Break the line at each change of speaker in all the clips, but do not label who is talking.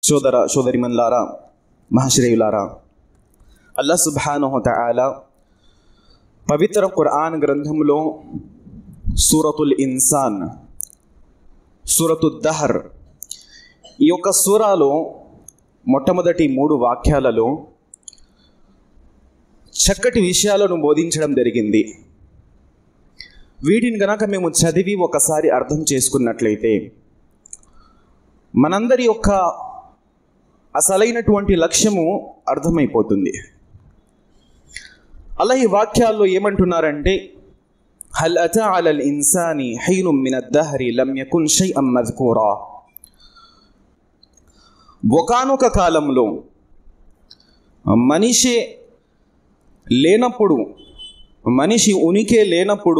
సోదర సోదరిమన్లారా మహాశ్రేయులారా అల్లా సుబ్హానహు తఆలా పవిత్ర ఖురాన్ గ్రంథంలో సూరతుల్ ఇన్సాన్ సూరతు దహర్ ఈ యొక్క సూరాలో మొట్టమొదటి మూడు వాక్యాలలో చక్కటి విషయాలను బోధించడం జరిగింది వీటిని గనక మేము చదివి ఒకసారి అర్థం చేసుకున్నట్లయితే మనందరి యొక్క అసలైనటువంటి లక్ష్యము అర్థమైపోతుంది అలా ఈ వాక్యాల్లో ఏమంటున్నారంటే హల్ అతా అలల్ ఇన్సాని హైను మిన దహరి లం యకున్ షైఅం మజ్కూరా ఒకనొక కాలంలో మనిషి లేనప్పుడు మనిషి ఉనికే లేనప్పుడు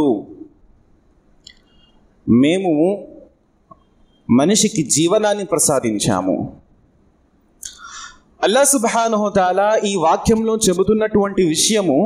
మేము మనిషికి జీవనాన్ని ప్రసాదించాము అల్లా సుబానుహతాలా ఈ వాక్యంలో చెబుతున్నటువంటి విషయము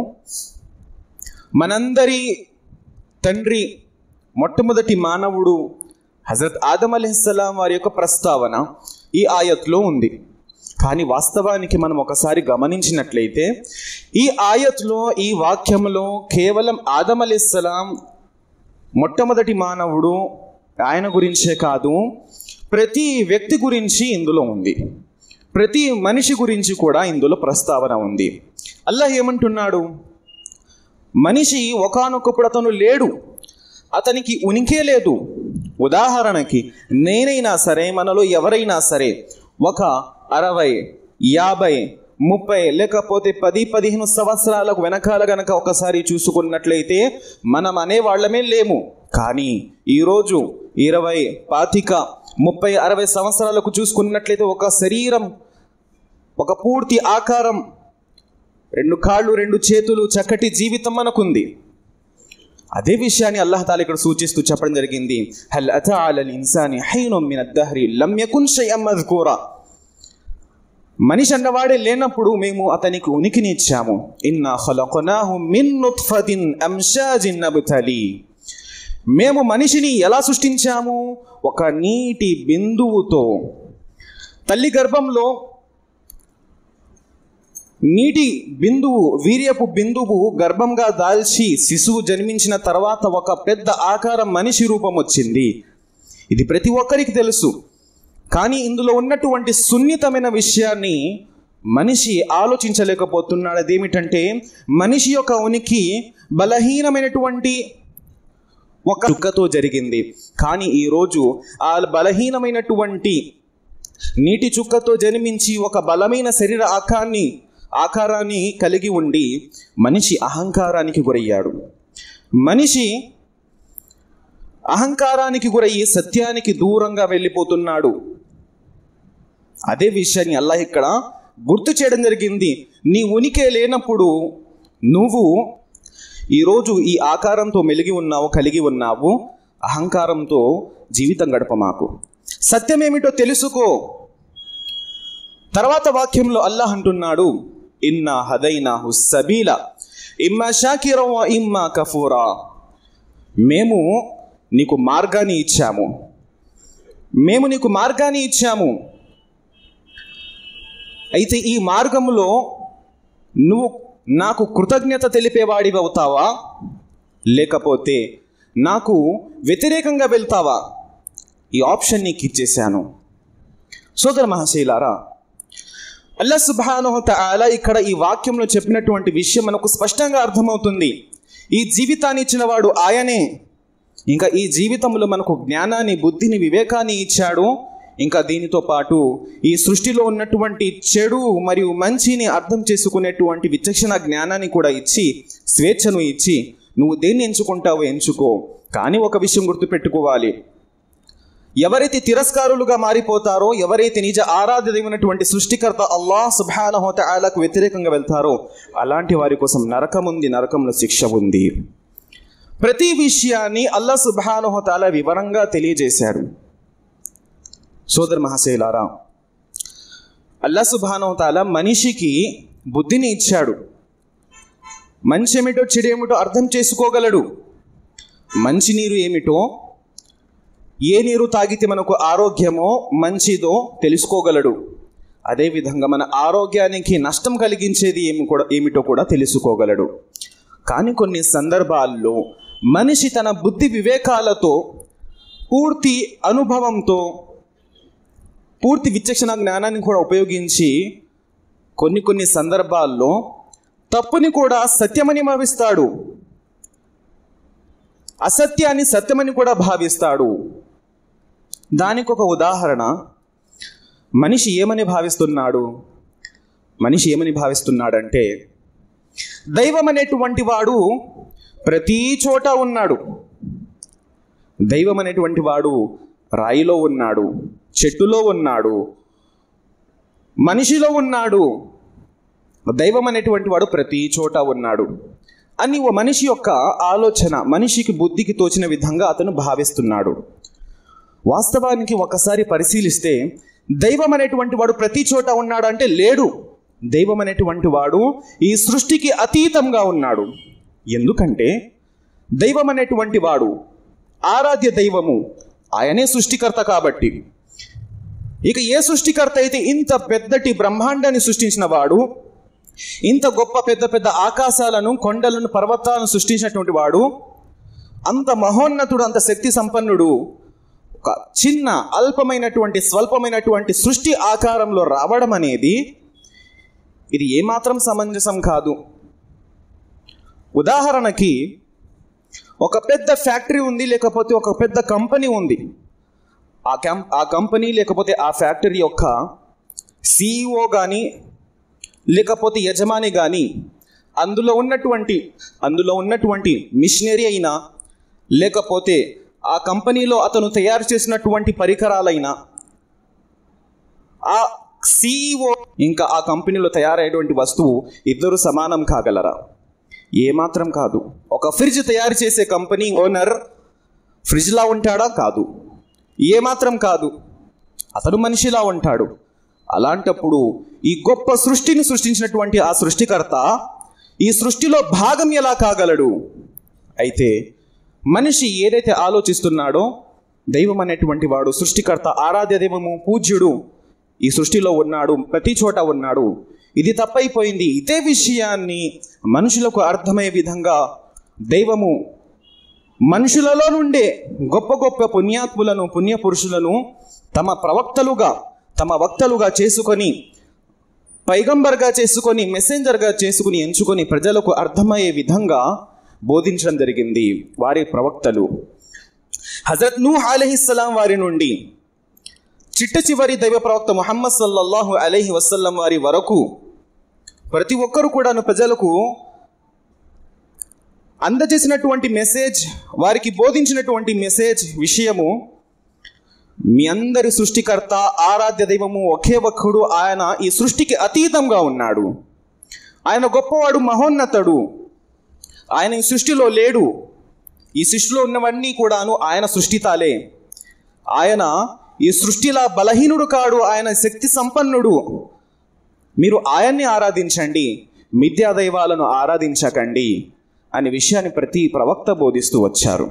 మనందరి తండ్రి మొట్టమొదటి మానవుడు హజరత్ ఆదం అలీస్లాం వారి యొక్క ప్రస్తావన ఈ ఆయత్లో ఉంది కానీ వాస్తవానికి మనం ఒకసారి గమనించినట్లయితే ఈ ఆయత్లో ఈ వాక్యంలో కేవలం ఆదం అలీస్లాం మొట్టమొదటి మానవుడు ఆయన గురించే కాదు ప్రతి వ్యక్తి గురించి ఇందులో ఉంది ప్రతి మనిషి గురించి కూడా ఇందులో ప్రస్తావన ఉంది అల్లాహ్ ఏమంటున్నాడు మనిషి ఒకనొకప్పుడు అతను లేడు అతనికి ఉనికే లేదు ఉదాహరణకి నేనైనా సరే మనలో ఎవరైనా సరే ఒక అరవై యాభై ముప్పై లేకపోతే పది పదిహేను సంవత్సరాలకు వెనకాల గనక ఒకసారి చూసుకున్నట్లయితే మనం అనేవాళ్ళమే లేము కానీ ఈరోజు ఇరవై పాతిక ముప్పై అరవై సంవత్సరాలకు చూసుకున్నట్లయితే ఒక శరీరం ఒక పూర్తి ఆకారం రెండు కాళ్ళు రెండు చేతులు చక్కటి జీవితం మనకుంది అదే విషయాన్ని అల్లాహ్ తాలా ఇక్కడ సూచిస్తూ చెప్పడం జరిగింది హల్ అతా అలల్ ఇన్సాని హైనుం మిన దహరి లం యకున్ షైఅం మజ్కూరా మనిషి అన్నవాడే లేనప్పుడు మేము అతనికి ఉనికిని ఇచ్చాము ఇన్నా ఖలఖనాహు మిన్ నుత్ఫతిన్ అంషాజిన్ నబ్తలి మేము మనిషిని ఎలా సృష్టించాము ఒక నీటి బిందువుతో తల్లి గర్భంలో నీటి బిందువు వీర్యపు బిందువు గర్భంగా దాల్చి శిశువు జన్మించిన తర్వాత ఒక పెద్ద ఆకారం మనిషి రూపం వచ్చింది ఇది ప్రతి ఒక్కరికి తెలుసు కానీ ఇందులో ఉన్నటువంటి సున్నితమైన విషయాన్ని మనిషి ఆలోచించలేకపోతున్నాడు అదేమిటంటే మనిషి యొక్క ఉనికి బలహీనమైనటువంటి ఒక చుక్కతో జరిగింది కానీ ఈరోజు ఆ బలహీనమైనటువంటి నీటి చుక్కతో జన్మించి ఒక బలమైన శరీర ఆకారాన్ని ఆకారాన్ని కలిగి ఉండి మనిషి అహంకారానికి గురయ్యాడు మనిషి అహంకారానికి గురయ్యి సత్యానికి దూరంగా వెళ్ళిపోతున్నాడు అదే విషయాన్ని అల్లాహ్ ఇక్కడ గుర్తు చేయడం జరిగింది నీ ఉనికే లేనప్పుడు నువ్వు ఈరోజు ఈ ఆకారంతో మెలిగి ఉన్నావు కలిగి ఉన్నావు అహంకారంతో జీవితం గడప మాకు సత్యమేమిటో తెలుసుకో తర్వాత వాక్యంలో అల్లాహ్ అంటున్నాడు ఇన్నా హదైనాహు సబీల ఇమ్మా షాకిరా ఇమ్మా కఫూరా మేము నీకు మార్గాన్ని ఇచ్చాము మేము నీకు మార్గాన్ని ఇచ్చాము అయితే ఈ మార్గంలో నువ్వు నాకు కృతజ్ఞత తెలిపేవాడివి అవుతావా లేకపోతే నాకు వ్యతిరేకంగా వెళ్తావా ఈ ఆప్షన్ నీకు ఇచ్చేశాను సోదర మహాశైలారా అల్లా సుబానో తాలా ఇక్కడ ఈ వాక్యంలో చెప్పినటువంటి విషయం మనకు స్పష్టంగా అర్థమవుతుంది ఈ జీవితాన్ని ఇచ్చిన వాడు ఆయనే ఇంకా ఈ జీవితంలో మనకు జ్ఞానాన్ని బుద్ధిని వివేకాన్ని ఇచ్చాడు ఇంకా దీనితో పాటు ఈ సృష్టిలో ఉన్నటువంటి చెడు మరియు మంచిని అర్థం చేసుకునేటువంటి విచక్షణ జ్ఞానాన్ని కూడా ఇచ్చి స్వేచ్ఛను ఇచ్చి నువ్వు దేన్ని ఎంచుకుంటావో ఎంచుకో కానీ ఒక విషయం గుర్తుపెట్టుకోవాలి ఎవరైతే తిరస్కారులుగా మారిపోతారో ఎవరైతే నిజ ఆరాధ్యమైనటువంటి సృష్టికర్త అల్లాహ్ సుబానహోత ఆలకు వ్యతిరేకంగా వెళ్తారో అలాంటి వారి కోసం నరకం ఉంది నరకంలో శిక్ష ఉంది ప్రతి విషయాన్ని అల్లా సుబానహోతాల వివరంగా తెలియజేశాడు సోదర్ మహాశైలారా అల్లా సుబానవతాల మనిషికి బుద్ధిని ఇచ్చాడు మంచి ఏమిటో చెడు ఏమిటో అర్థం చేసుకోగలడు మంచి నీరు ఏమిటో ఏ నీరు తాగితే మనకు ఆరోగ్యమో మంచిదో తెలుసుకోగలడు అదేవిధంగా మన ఆరోగ్యానికి నష్టం కలిగించేది ఏమి కూడా ఏమిటో కూడా తెలుసుకోగలడు కానీ కొన్ని సందర్భాల్లో మనిషి తన బుద్ధి వివేకాలతో పూర్తి అనుభవంతో పూర్తి విచక్షణ జ్ఞానాన్ని కూడా ఉపయోగించి కొన్ని కొన్ని సందర్భాల్లో తప్పుని కూడా సత్యమని భావిస్తాడు అసత్యాన్ని సత్యమని కూడా భావిస్తాడు దానికి ఒక ఉదాహరణ మనిషి ఏమని భావిస్తున్నాడు మనిషి ఏమని భావిస్తున్నాడంటే దైవం అనేటువంటి వాడు ప్రతి చోట ఉన్నాడు దైవం అనేటువంటి వాడు రాయిలో ఉన్నాడు చెట్టులో ఉన్నాడు మనిషిలో ఉన్నాడు దైవం అనేటువంటి వాడు ప్రతి చోట ఉన్నాడు అని ఓ మనిషి యొక్క ఆలోచన మనిషికి బుద్ధికి తోచిన విధంగా అతను భావిస్తున్నాడు వాస్తవానికి ఒకసారి పరిశీలిస్తే దైవం అనేటువంటి వాడు ప్రతి చోట ఉన్నాడు అంటే లేడు దైవం అనేటువంటి వాడు ఈ సృష్టికి అతీతంగా ఉన్నాడు ఎందుకంటే దైవం అనేటువంటి వాడు ఆరాధ్య దైవము ఆయనే సృష్టికర్త కాబట్టి ఇక ఏ సృష్టికర్త అయితే ఇంత పెద్దటి బ్రహ్మాండాన్ని సృష్టించిన వాడు ఇంత గొప్ప పెద్ద పెద్ద ఆకాశాలను కొండలను పర్వతాలను సృష్టించినటువంటి వాడు అంత మహోన్నతుడు అంత శక్తి సంపన్నుడు ఒక చిన్న అల్పమైనటువంటి స్వల్పమైనటువంటి సృష్టి ఆకారంలో రావడం అనేది ఇది ఏమాత్రం సమంజసం కాదు ఉదాహరణకి ఒక పెద్ద ఫ్యాక్టరీ ఉంది లేకపోతే ఒక పెద్ద కంపెనీ ఉంది ఆ కం ఆ కంపెనీ లేకపోతే ఆ ఫ్యాక్టరీ యొక్క సిఇఓ కానీ లేకపోతే యజమాని కానీ అందులో ఉన్నటువంటి అందులో ఉన్నటువంటి మిషనరీ అయినా లేకపోతే ఆ కంపెనీలో అతను తయారు చేసినటువంటి పరికరాలైనా ఆ సిఇఓ ఇంకా ఆ కంపెనీలో తయారయ్యేటువంటి వస్తువు ఇద్దరు సమానం కాగలరా ఏమాత్రం కాదు ఒక ఫ్రిడ్జ్ తయారు చేసే కంపెనీ ఓనర్ ఫ్రిడ్జ్లా ఉంటాడా కాదు ఏమాత్రం కాదు అతను మనిషిలా ఉంటాడు అలాంటప్పుడు ఈ గొప్ప సృష్టిని సృష్టించినటువంటి ఆ సృష్టికర్త ఈ సృష్టిలో భాగం ఎలా కాగలడు అయితే మనిషి ఏదైతే ఆలోచిస్తున్నాడో దైవం అనేటువంటి వాడు సృష్టికర్త ఆరాధ్య దైవము పూజ్యుడు ఈ సృష్టిలో ఉన్నాడు ప్రతి చోట ఉన్నాడు ఇది తప్పైపోయింది ఇదే విషయాన్ని మనుషులకు అర్థమయ్యే విధంగా దైవము మనుషులలో నుండే గొప్ప గొప్ప పుణ్యాత్ములను పుణ్యపురుషులను తమ ప్రవక్తలుగా తమ వక్తలుగా చేసుకొని పైగంబర్గా చేసుకొని మెసెంజర్గా చేసుకుని ఎంచుకొని ప్రజలకు అర్థమయ్యే విధంగా బోధించడం జరిగింది వారి ప్రవక్తలు హజరత్ నూ అలహిస్సలాం వారి నుండి చిట్ట చివరి దైవ ప్రవక్త ముహమ్మద్ సల్లల్లాహు అలైహి వసల్లం వారి వరకు ప్రతి ఒక్కరు కూడాను ప్రజలకు అందజేసినటువంటి మెసేజ్ వారికి బోధించినటువంటి మెసేజ్ విషయము మీ అందరి సృష్టికర్త ఆరాధ్య దైవము ఒకే ఒక్కడు ఆయన ఈ సృష్టికి అతీతంగా ఉన్నాడు ఆయన గొప్పవాడు మహోన్నతుడు ఆయన ఈ సృష్టిలో లేడు ఈ సృష్టిలో ఉన్నవన్నీ కూడాను ఆయన సృష్టితాలే ఆయన ఈ సృష్టిలా బలహీనుడు కాడు ఆయన శక్తి సంపన్నుడు మీరు ఆయన్ని ఆరాధించండి మిథ్యా దైవాలను ఆరాధించకండి అనే విషయాన్ని ప్రతి ప్రవక్త బోధిస్తూ వచ్చారు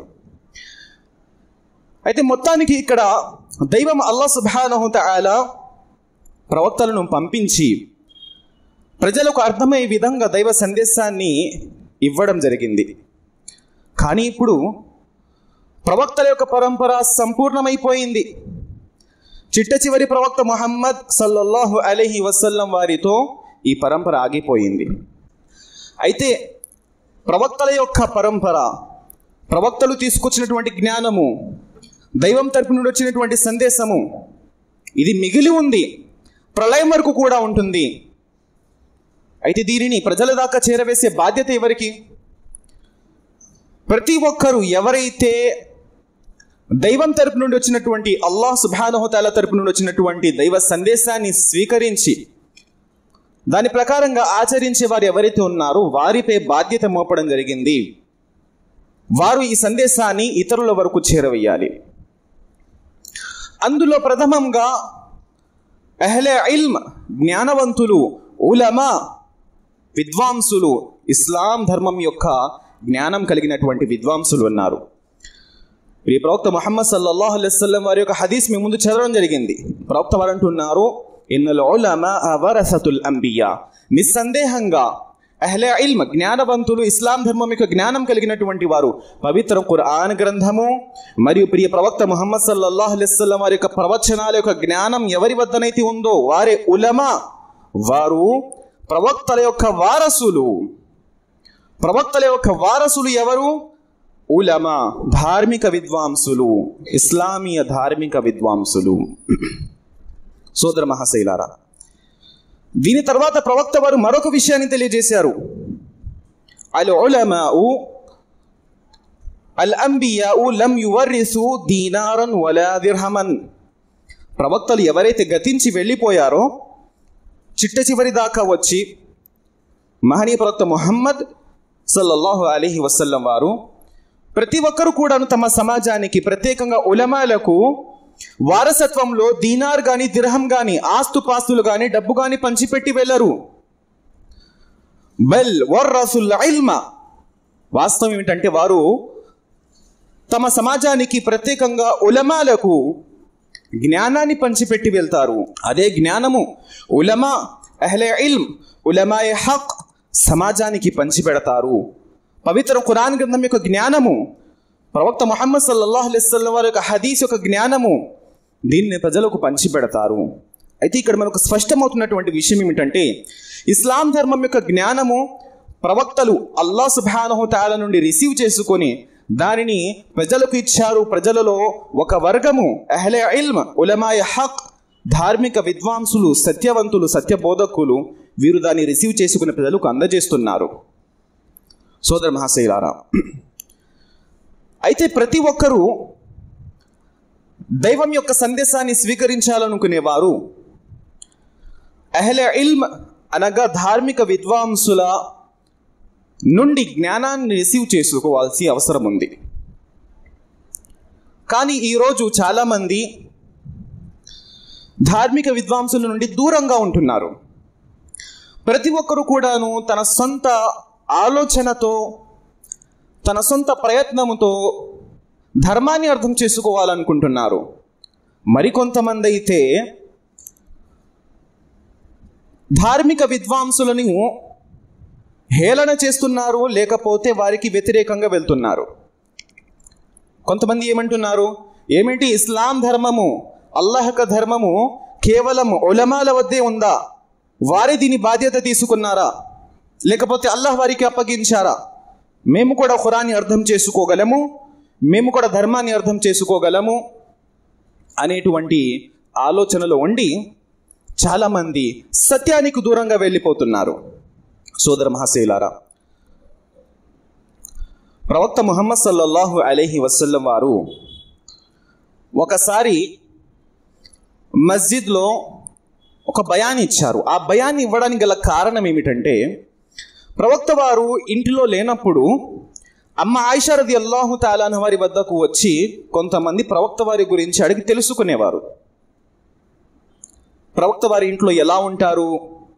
అయితే మొత్తానికి ఇక్కడ దైవం అల్లా సుబానహు తఆలా ప్రవక్తలను పంపించి ప్రజలకు అర్థమయ్యే విధంగా దైవ సందేశాన్ని ఇవ్వడం జరిగింది కానీ ఇప్పుడు ప్రవక్తల యొక్క పరంపర సంపూర్ణమైపోయింది చిట్ట చివరి ప్రవక్త ముహమ్మద్ సల్లల్లాహు అలైహి వసల్లం వారితో ఈ పరంపర ఆగిపోయింది అయితే ప్రవక్తల యొక్క పరంపర ప్రవక్తలు తీసుకొచ్చినటువంటి జ్ఞానము దైవం తరపు నుండి వచ్చినటువంటి సందేశము ఇది మిగిలి ఉంది ప్రళయం వరకు కూడా ఉంటుంది అయితే దీనిని ప్రజల దాకా చేరవేసే బాధ్యత ఎవరికి ప్రతి ఒక్కరూ ఎవరైతే దైవం తరపు నుండి వచ్చినటువంటి అల్లాహ్ సుబానహోతాల తరపు నుండి వచ్చినటువంటి దైవ సందేశాన్ని స్వీకరించి దాని ప్రకారంగా ఆచరించే వారు ఎవరైతే ఉన్నారో వారిపై బాధ్యత మోపడం జరిగింది వారు ఈ సందేశాన్ని ఇతరుల వరకు చేరవేయాలి అందులో ప్రథమంగా అహ్లే ఇల్మ్ జ్ఞానవంతులు ఉలమా విద్వాంసులు ఇస్లాం ధర్మం యొక్క జ్ఞానం కలిగినటువంటి విద్వాంసులు ఉన్నారు ఈ ప్రవక్త ముహమ్మద్ సల్లల్లాహు అలైస్లం వారి యొక్క హదీస్ మీ ముందు చదవడం జరిగింది ప్రవక్త వారు అంటున్నారు ఇన్నల్ ఉలమా వరసతుల్ అంబియా నిస్సందేహంగా అహ్లే ఇల్మ్ జ్ఞానవంతులు ఇస్లాం ధర్మం యొక్క జ్ఞానం కలిగినటువంటి వారు పవిత్ర ఖురాన్ గ్రంథము మరియు ప్రియ ప్రవక్త ముహమ్మద్ సల్లల్లాహు అలైస్లం వారి యొక్క ప్రవచనాల యొక్క జ్ఞానం ఎవరి వద్దనైతే ఉందో వారే ఉలమా వారు ప్రవక్తల యొక్క వారసులు ప్రవక్తల యొక్క వారసులు ఎవరు ఉలమా ధార్మిక విద్వాంసులు ఇస్లామీయ ధార్మిక విద్వాంసులు సోదర మహాశైలారా దీని తర్వాత ప్రవక్త వారు మరొక విషయాన్ని తెలియజేశారు అల్ ఉలమాఉ అల్ అంబియాఉ లం యువర్రిసు దీనారన్ వలా దిర్హమన్ ప్రవక్తలు ఎవరైతే గతించి వెళ్ళిపోయారో చిట్ట చివరి దాకా వచ్చి మహనీయ ప్రవక్త ముహమ్మద్ సల్లల్లాహు అలీహి వసల్లం వారు ప్రతి ఒక్కరు కూడాను తమ సమాజానికి ప్రత్యేకంగా ఉలమాలకు వారసత్వంలో దీనార్ గాని దిర్హం గాని ఆస్తుపాస్తులు గాని డబ్బు గాని పంచిపెట్టి వెళ్ళరు బెల్ వర్రసుల్ ఇల్మ వాస్తవం ఏమిటంటే వారు తమ సమాజానికి ప్రత్యేకంగా ఉలమాలకు జ్ఞానాన్ని పంచిపెట్టి వెళ్తారు అదే జ్ఞానము ఉలమా అహ్లే ఇల్మ్ ఉలమాయే హక్ సమాజానికి పంచిపెడతారు పవిత్ర ఖురాన్ గ్రంథం యొక్క జ్ఞానము ప్రవక్త ముహమ్మద్ సల్లల్లాహు అలైస్లం వారి యొక్క హదీస్ యొక్క జ్ఞానము దీన్ని ప్రజలకు పంచిపెడతారు అయితే ఇక్కడ మనకు స్పష్టమవుతున్నటువంటి విషయం ఏమిటంటే ఇస్లాం ధర్మం యొక్క జ్ఞానము ప్రవక్తలు అల్లా సుబానహు తాల నుండి రిసీవ్ చేసుకొని దానిని ప్రజలకు ఇచ్చారు ప్రజలలో ఒక వర్గము అహ్లే ఇల్మ్ ఉలమాయ హక్ ధార్మిక విద్వాంసులు సత్యవంతులు సత్యబోధకులు వీరు దాన్ని రిసీవ్ చేసుకునే ప్రజలకు అందజేస్తున్నారు సోదర మహాశైలారా అయితే ప్రతి ఒక్కరూ దైవం యొక్క సందేశాన్ని స్వీకరించాలనుకునేవారు అహ్ల ఇల్మ్ అనగా ధార్మిక విద్వాంసుల నుండి జ్ఞానాన్ని రిసీవ్ చేసుకోవాల్సి అవసరం ఉంది కానీ ఈరోజు చాలామంది ధార్మిక విద్వాంసుల నుండి దూరంగా ఉంటున్నారు ప్రతి ఒక్కరు కూడాను తన సొంత ఆలోచనతో తన సొంత ప్రయత్నముతో ధర్మాన్ని అర్థం చేసుకోవాలనుకుంటున్నారు మరికొంతమంది అయితే ధార్మిక విద్వాంసులను హేళన చేస్తున్నారు లేకపోతే వారికి వ్యతిరేకంగా వెళ్తున్నారు కొంతమంది ఏమంటున్నారు ఏమిటి ఇస్లాం ధర్మము అల్లాహ్ యొక్క ధర్మము కేవలం ఒలమాల వద్దే ఉందా వారే దీని బాధ్యత తీసుకున్నారా లేకపోతే అల్లాహ్ వారికి అప్పగించారా మేము కూడా ఖురాన్ని అర్థం చేసుకోగలము మేము కూడా ధర్మాన్ని అర్థం చేసుకోగలము అనేటువంటి ఆలోచనలో ఉండి చాలామంది సత్యానికి దూరంగా వెళ్ళిపోతున్నారు సోదర మహాశైలారా ప్రవక్త ముహమ్మద్ సల్లల్లాహు అలైహి వసల్లం వారు ఒకసారి మస్జిద్లో ఒక భయాన్ని ఇచ్చారు ఆ భయాన్ని ఇవ్వడానికి గల కారణం ఏమిటంటే ప్రవక్త వారు ఇంటిలో లేనప్పుడు అమ్మ ఆయిషా రది అల్లాహు తాలాన వారి వద్దకు వచ్చి కొంతమంది ప్రవక్త వారి గురించి అడిగి తెలుసుకునేవారు ప్రవక్త వారి ఇంట్లో ఎలా ఉంటారు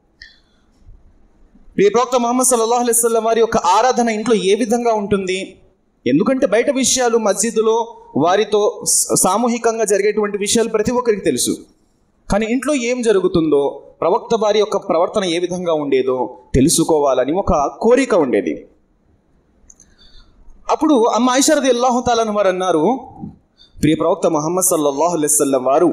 ప్రియ ప్రవక్త ముహమ్మద్ సల్లాహు అలైస్లం వారి యొక్క ఆరాధన ఇంట్లో ఏ విధంగా ఉంటుంది ఎందుకంటే బయట విషయాలు మస్జిద్లో వారితో స- సామూహికంగా జరిగేటువంటి విషయాలు ప్రతి ఒక్కరికి తెలుసు కానీ ఇంట్లో ఏం జరుగుతుందో ప్రవక్త వారి యొక్క ప్రవర్తన ఏ విధంగా ఉండేదో తెలుసుకోవాలని ఒక కోరిక ఉండేది అప్పుడు అమ్మ ఐషరది అల్లాహు తాలను వారు అన్నారు ప్రియ ప్రవక్త ముహమ్మద్ సల్లల్లాహు అలైస్లం వారు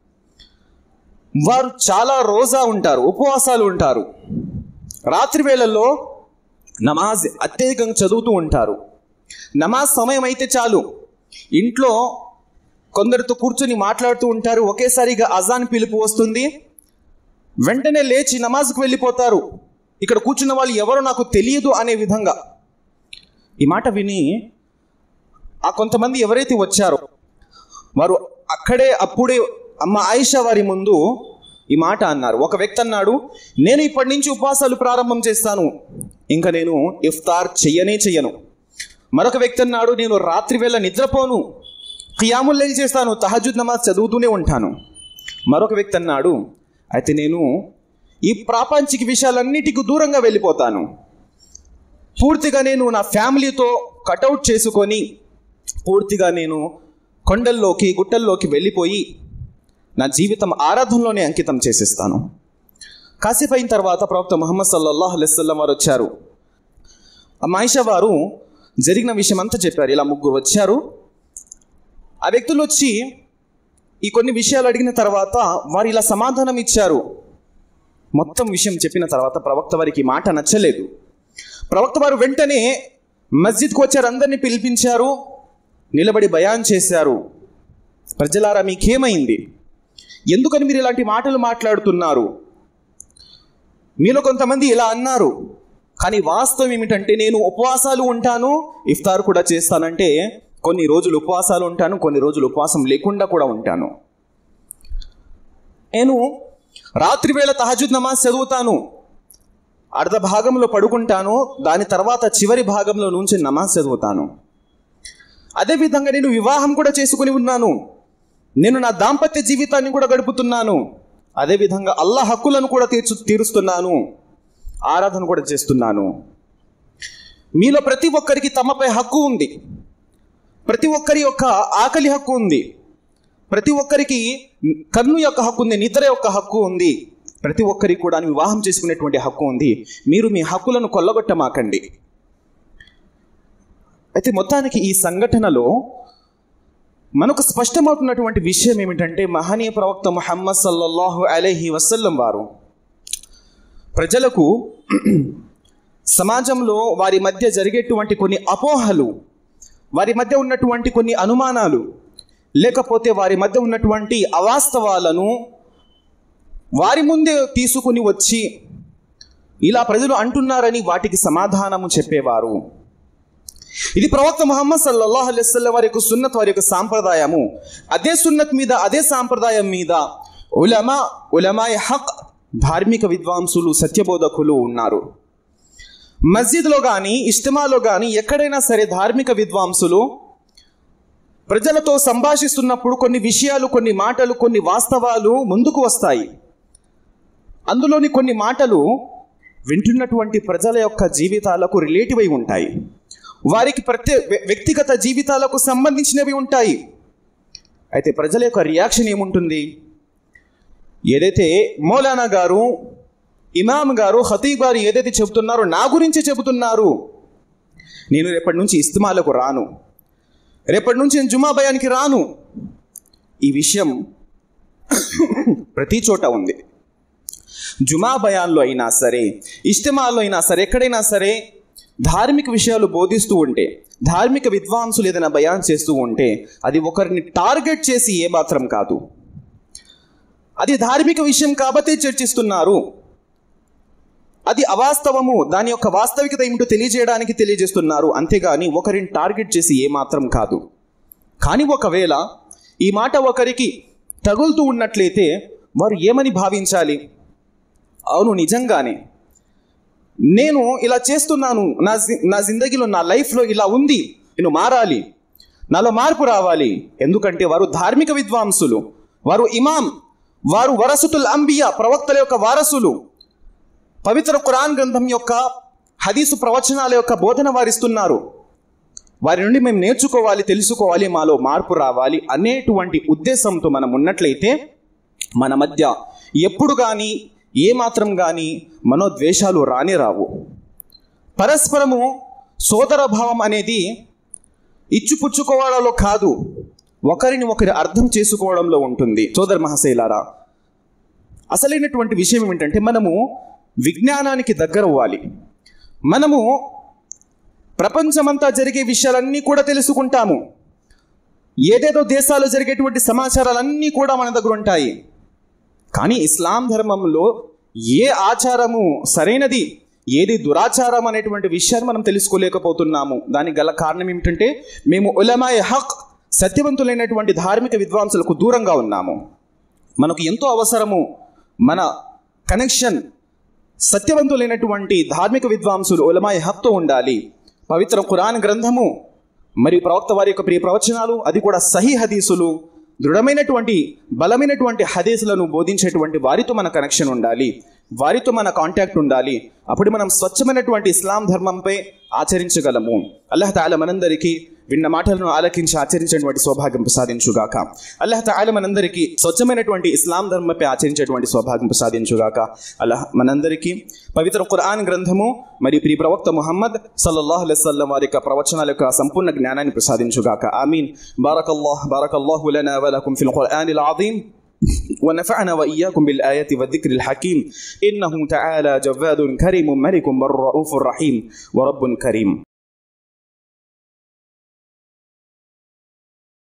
వారు చాలా రోజా ఉంటారు ఉపవాసాలు ఉంటారు రాత్రి వేళల్లో నమాజ్ అత్యధికంగా చదువుతూ ఉంటారు నమాజ్ సమయం అయితే చాలు ఇంట్లో కొందరితో కూర్చొని మాట్లాడుతూ ఉంటారు ఒకేసారిగా అజాన్ పిలుపు వస్తుంది వెంటనే లేచి నమాజ్కు వెళ్ళిపోతారు ఇక్కడ కూర్చున్న వాళ్ళు ఎవరో నాకు తెలియదు అనే విధంగా ఈ మాట విని ఆ కొంతమంది ఎవరైతే వచ్చారో వారు అక్కడే అప్పుడే అమ్మ ఆయిషా వారి ముందు ఈ మాట అన్నారు ఒక వ్యక్తి అన్నాడు నేను ఇప్పటి నుంచి ఉపవాసాలు ప్రారంభం చేస్తాను ఇంకా నేను ఇఫ్తార్ చెయ్యనే చెయ్యను మరొక వ్యక్తి అన్నాడు నేను రాత్రి వేళ నిద్రపోను ఖియాముల్లైల్ చేస్తాను తహజుద్ నమాజ్ చదువుతూనే ఉంటాను మరొక వ్యక్తి అన్నాడు అయితే నేను ఈ ప్రాపంచిక విషయాలన్నిటికీ దూరంగా వెళ్ళిపోతాను పూర్తిగా నేను నా ఫ్యామిలీతో కటౌట్ చేసుకొని పూర్తిగా నేను కొండల్లోకి గుట్టల్లోకి వెళ్ళిపోయి నా జీవితం ఆరాధనలోనే అంకితం చేసేస్తాను కాసేపు అయిన తర్వాత ప్రవక్త ముహమ్మద్ సల్లల్లాహు అలైస్లం వారు వచ్చారు ఆ మాయిషా వారు జరిగిన విషయం అంతా చెప్పారు ఇలా ముగ్గురు వచ్చారు ఆ వ్యక్తులు వచ్చి ఈ కొన్ని విషయాలు అడిగిన తర్వాత వారు ఇలా సమాధానం ఇచ్చారు మొత్తం విషయం చెప్పిన తర్వాత ప్రవక్త వారికి ఈ మాట నచ్చలేదు ప్రవక్త వారు వెంటనే మస్జిద్కు వచ్చారు అందరినీ పిలిపించారు నిలబడి బయాన్ చేశారు ప్రజలారా మీకేమైంది ఎందుకని మీరు ఇలాంటి మాటలు మాట్లాడుతున్నారు మీలో కొంతమంది ఇలా అన్నారు కానీ వాస్తవం ఏమిటంటే నేను ఉపవాసాలు ఉంటాను ఇఫ్తార్ కూడా చేస్తానంటే కొన్ని రోజులు ఉపవాసాలు ఉంటాను కొన్ని రోజులు ఉపవాసం లేకుండా కూడా ఉంటాను నేను రాత్రి వేళ తహజుద్ నమాజ్ చదువుతాను అర్ధ భాగంలో పడుకుంటాను దాని తర్వాత చివరి భాగంలో నుంచి నమాజ్ చదువుతాను అదేవిధంగా నేను వివాహం కూడా చేసుకుని ఉన్నాను నేను నా దాంపత్య జీవితాన్ని కూడా గడుపుతున్నాను అదేవిధంగా అల్లా హక్కులను కూడా తీర్చు తీరుస్తున్నాను ఆరాధన కూడా చేస్తున్నాను మీలో ప్రతి ఒక్కరికి తమపై హక్కు ఉంది ప్రతి ఒక్కరి యొక్క ఆకలి హక్కు ఉంది ప్రతి ఒక్కరికి కన్ను యొక్క హక్కు ఉంది నిద్ర యొక్క హక్కు ఉంది ప్రతి ఒక్కరికి కూడా వివాహం చేసుకునేటువంటి హక్కు ఉంది మీరు మీ హక్కులను కొల్లగొట్టమాకండి అయితే మొత్తానికి ఈ సంఘటనలో మనకు స్పష్టమవుతున్నటువంటి విషయం ఏమిటంటే మహనీయ ప్రవక్త ముహమ్మద్ సల్లల్లాహు అలైహి వసల్లం వారు ప్రజలకు సమాజంలో వారి మధ్య జరిగేటువంటి కొన్ని అపోహలు వారి మధ్య ఉన్నటువంటి కొన్ని అనుమానాలు లేకపోతే వారి మధ్య ఉన్నటువంటి అవాస్తవాలను వారి ముందే తీసుకుని వచ్చి ఇలా ప్రజలు అంటున్నారని వాటికి సమాధానము చెప్పేవారు ఇది ప్రవక్త ముహమ్మద్ సల్లల్లాహు అలైస్లం వారి యొక్క సున్నత్ వారి యొక్క సాంప్రదాయము అదే సున్నత్ మీద అదే సాంప్రదాయం మీద ఉలమా ఉలమాయ్ హక్ ధార్మిక విద్వాంసులు సత్యబోధకులు ఉన్నారు మస్జిద్లో కానీ ఇష్టమాలో కానీ ఎక్కడైనా సరే ధార్మిక విద్వాంసులు ప్రజలతో సంభాషిస్తున్నప్పుడు కొన్ని విషయాలు కొన్ని మాటలు కొన్ని వాస్తవాలు ముందుకు వస్తాయి అందులోని కొన్ని మాటలు వింటున్నటువంటి ప్రజల యొక్క జీవితాలకు రిలేటివ్ అయి ఉంటాయి వారికి ప్రత్యే వ్య- వ్యక్తిగత జీవితాలకు సంబంధించినవి ఉంటాయి అయితే ప్రజల యొక్క రియాక్షన్ ఏముంటుంది ఏదైతే మౌలానా గారు ఇమాం గారు ఖతీబ్ గారు ఏదైతే చెబుతున్నారో నా గురించి చెబుతున్నారు నేను రేపటి నుంచి ఇస్తిమాలకు రాను రేపటి నుంచి నేను జుమా భయానికి రాను ఈ విషయం ప్రతి చోట ఉంది జుమా భయాన్లో అయినా సరే ఇష్టమాల్లో అయినా సరే ఎక్కడైనా సరే ధార్మిక విషయాలు బోధిస్తూ ఉంటే ధార్మిక విద్వాంసులు ఏదైనా బయాన్ చేస్తూ ఉంటే అది ఒకరిని టార్గెట్ చేసి ఏ మాత్రం కాదు అది ధార్మిక విషయం కాబట్టే చర్చిస్తున్నారు అది అవాస్తవము దాని యొక్క వాస్తవికత ఏమిటో తెలియజేయడానికి తెలియజేస్తున్నారు అంతేగాని ఒకరిని టార్గెట్ చేసి ఏ మాత్రం కాదు కానీ ఒకవేళ ఈ మాట ఒకరికి తగులుతూ ఉన్నట్లయితే వారు ఏమని భావించాలి అవును నిజంగానే నేను ఇలా చేస్తున్నాను నా జి- నా జిందగీలో నా లైఫ్లో ఇలా ఉంది నేను మారాలి నాలో మార్పు రావాలి ఎందుకంటే వారు ధార్మిక విద్వాంసులు వారు ఇమాం వారు వరసుతుల్ అంబియా ప్రవక్తల యొక్క వారసులు పవిత్ర ఖురాన్ గ్రంథం యొక్క హదీసు ప్రవచనాల యొక్క బోధన వారిస్తున్నారు వారి నుండి మేము నేర్చుకోవాలి తెలుసుకోవాలి మాలో మార్పు రావాలి అనేటువంటి ఉద్దేశంతో మనం ఉన్నట్లయితే మన మధ్య ఎప్పుడు కానీ ఏ మాత్రం కానీ మనోద్వేషాలు రానే రావు పరస్పరము సోదర భావం అనేది ఇచ్చిపుచ్చుకోవడంలో కాదు ఒకరిని ఒకరి అర్థం చేసుకోవడంలో ఉంటుంది సోదర మహాశైలారా అసలైనటువంటి విషయం ఏమిటంటే మనము విజ్ఞానానికి దగ్గర అవ్వాలి మనము ప్రపంచమంతా జరిగే విషయాలన్నీ కూడా తెలుసుకుంటాము ఏదేదో దేశాల్లో జరిగేటువంటి సమాచారాలన్నీ కూడా మన దగ్గర ఉంటాయి కానీ ఇస్లాం ధర్మంలో ఏ ఆచారము సరైనది ఏది దురాచారం అనేటువంటి విషయాన్ని మనం తెలుసుకోలేకపోతున్నాము దానికి గల కారణం ఏమిటంటే మేము ఉలమాయ్ హక్ సత్యవంతులైనటువంటి ధార్మిక విద్వాంసులకు దూరంగా ఉన్నాము మనకు ఎంతో అవసరము మన కనెక్షన్ సత్యవంతులైనటువంటి ధార్మిక విద్వాంసులు ఉలమాయ్ హక్తో ఉండాలి పవిత్ర ఖురాన్ గ్రంథము మరియు ప్రవక్త వారి యొక్క ప్రియ ప్రవచనాలు అది కూడా సహీ హదీసులు దృఢమైనటువంటి బలమైనటువంటి హదీసులను బోధించేటువంటి వారితో మన కనెక్షన్ ఉండాలి వారితో మన కాంటాక్ట్ ఉండాలి అప్పుడు మనం స్వచ్ఛమైనటువంటి ఇస్లాం ధర్మంపై ఆచరించగలము అల్లాహ్ తాలా మనందరికీ విన్న మాటలను ఆలకించి ఆచరించేటువంటి సౌభాగ్యం ప్రసాదించుగాక అల్లాహ్ తాలా మనందరికీ స్వచ్ఛమైనటువంటి ఇస్లాం ధర్మపై ఆచరించేటువంటి సౌభాగ్యం ప్రసాదించుగాక అల్లాహ్ మనందరికీ పవిత్ర ఖురాన్ గ్రంథము మరియు ప్రియ ప్రవక్త ముహమ్మద్ సల్లల్లాహు అలైహి వసల్లం వారి యొక్క ప్రవచనాల యొక్క సంపూర్ణ జ్ఞానాన్ని ప్రసాదించుగాక ఆమీన్ బారకల్లాహ్ బారకల్లాహు లనా వలకుం ఫిల్ ఖురానిల్ అజీం ونفعنا وإياكم بالآيات والذكر الحكيم إنه تعالى جواد كريم ملك بر رؤوف رحيم ورب كريم